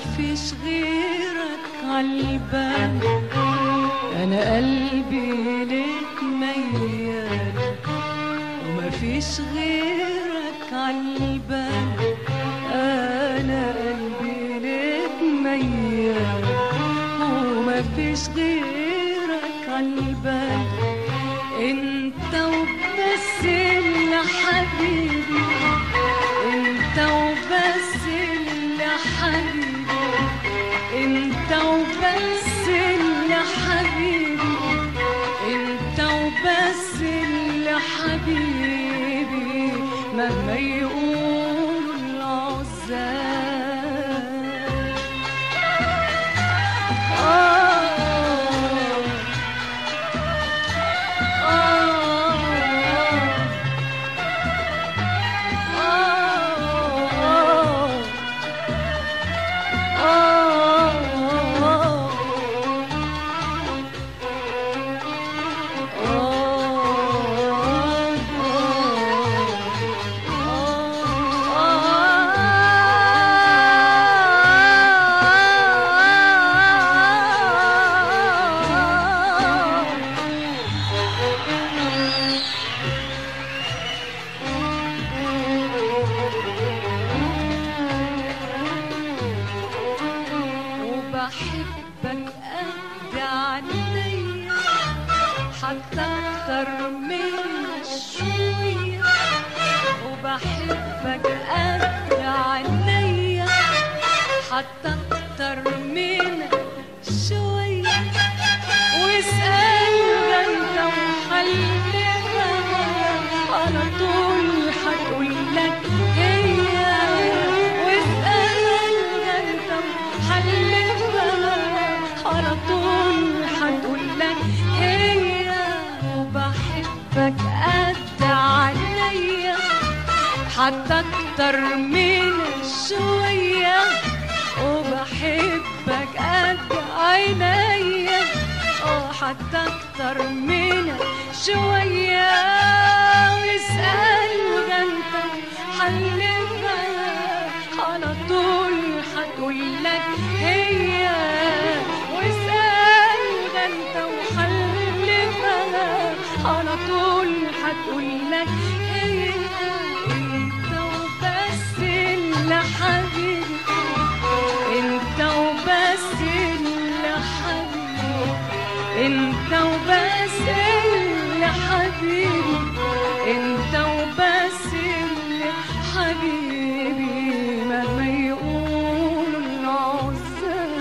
مفيش غيرك عالبال انا قلبي ليك ميال ومفيش غيرك عالبال انا قلبي ليك ميال ومفيش غيرك عالبال انت وبس اللي حبيبي انت وبس اللي حبيبي انت وبس اللي حبيبي انت وبس اللي حبيبي مهما يقولوا العزاب آه وبحبك قد عينيا حتى اكتر من شوية وبحبك قد عينيا حتى اكتر من شوية واسأل ده انت وحلفها على طول هتقولك هي واسأل ده انت وحلفها على طول هتقولك هي وبحبك قد عينيا حتى اكتر من شوية وبحبك قد عينيا اه حتى اكتر من شوية واسأل ده انت حلفها على طول هتقولك هي واسأل ده انت وحلفها على طول هتقولك هي انت وبس اللي حبيبي انت وبس اللي حبيبي انت وبس اللي حبيبي انت وبس اللي حبيبي مهما يقولوا العزاب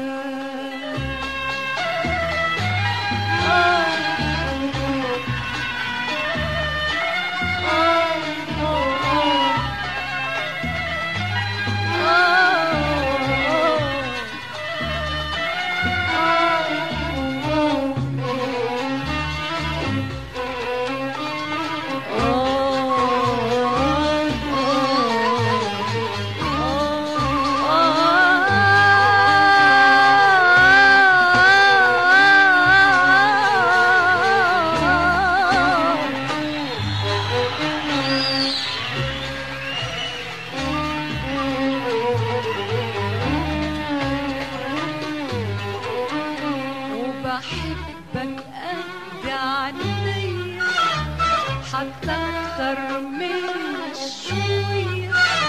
وبحبك قد عينيا حتى اكتر من شوية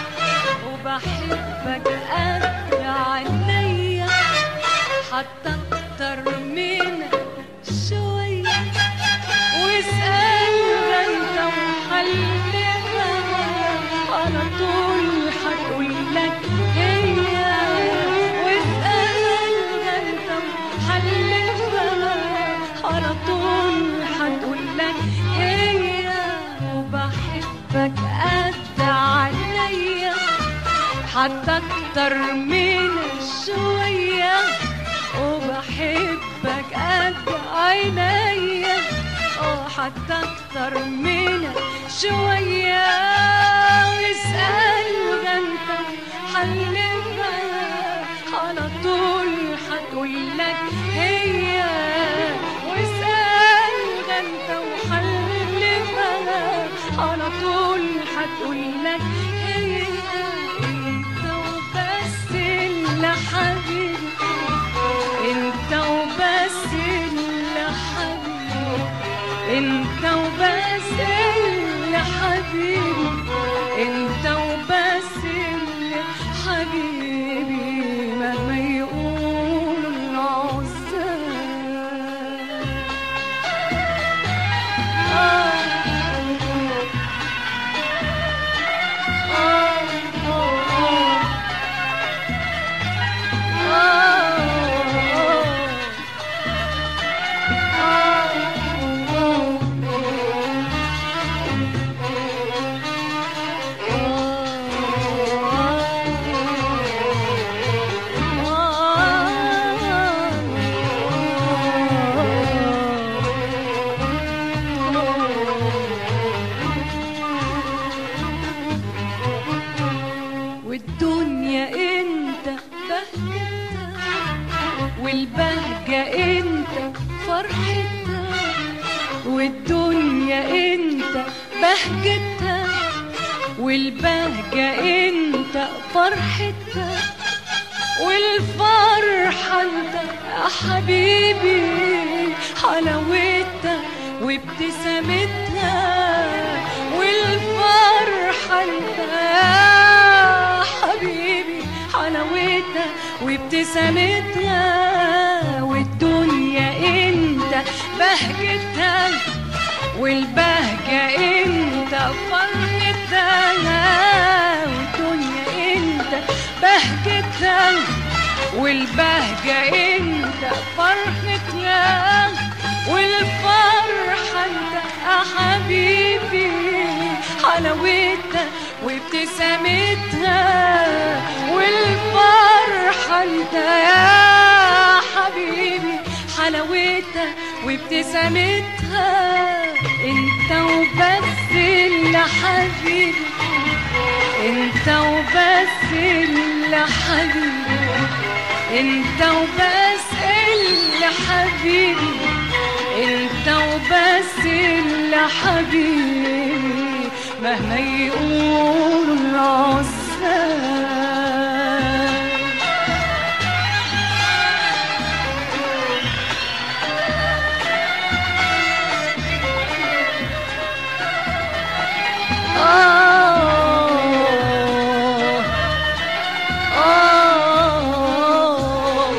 وبحبك قد عينيا حتى اكتر من شوية واسأل ده انت وحلفها على طول هتقولك هي واسأل ده انت وحلفها على طول هتقولك هي وبحبك قد عينيا حتى اكتر من شوية وبحبك قد عينيا اه حتى اكتر من شوية واسأل ده انت حلفها على طول هتقولك هي واسأل ده انت وحلفها على طول هتقولك هي انت وبس اللي فرحتها والبهجة انت فرحتها والدنيا انت بهجتها والبهجة انت فرحتها والفرحة انت يا حبيبي حلاوتها وابتسامتها والفرحة انت يا حبيبي حلاوتها وابتسامتها والدنيا انت بهجتها والبهجة انت فرحتها والدنيا انت بهجتها والبهجة انت فرحتها والفرحة انت يا حبيبي حلاوتها وابتسامتها والفرحة انت يا حبيبي حلاوتها وابتسامتها انت وبس اللي حبيبي انت وبس اللي حبيبي انت وبس اللي حبيبي انت وبس اللي حبيبي مهما يقولوا العزاب آه آه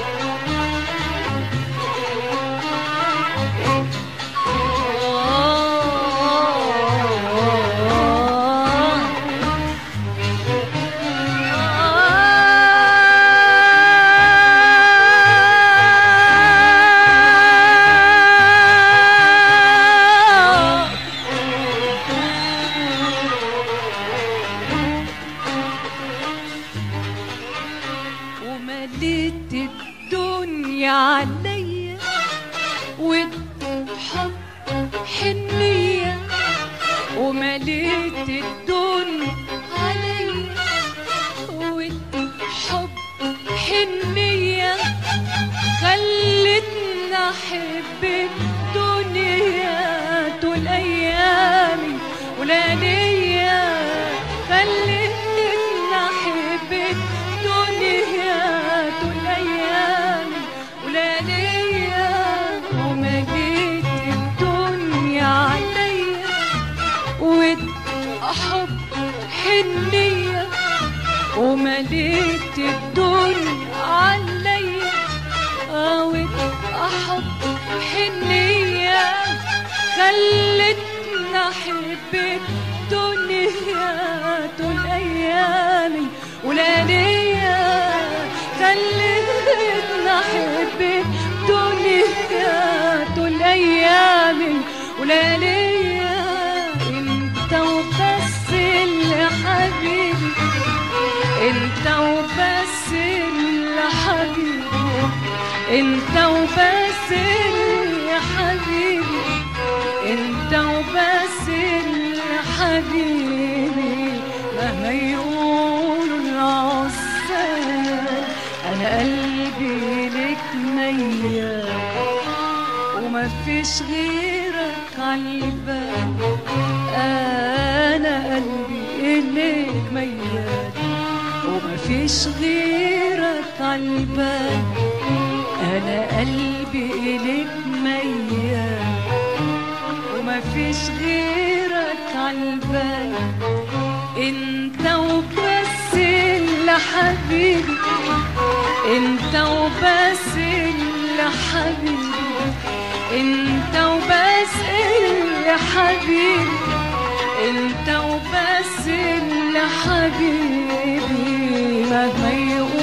ومليت الدنيا عليا والحب حنية ومليت الدنيا عليا والحب حنية خلتني أحب الدنيا طول أيامي ولياليا خلتني أحب الدنيا طول أيامي ولياليا ومليت الدنيا عليا والحب حنية ومليت الدنيا عليا قوت أحب حنية خلتني أحب الدنيا طول أيامي ولياليا خلتني أحب الدنيا طول أيامي ولياليا انت وبس اللي حبيبي انت وبس اللي حبيبي انت وبس اللي حبيبي انت وبس اللي حبيبي مهما يقولوا العزال انا قلبي لك ميال وما فيش غيرك عالبال انا قلبي اليك ميال وما فيش غيرك عالبال انا قلبي اليك ميال وما فيش غيرك عالبال انت وبس اللي حبيبي انت وبس اللي حبيبي انت وبس اللي حبيبي انت وبس اللي حبيبي مهما يقول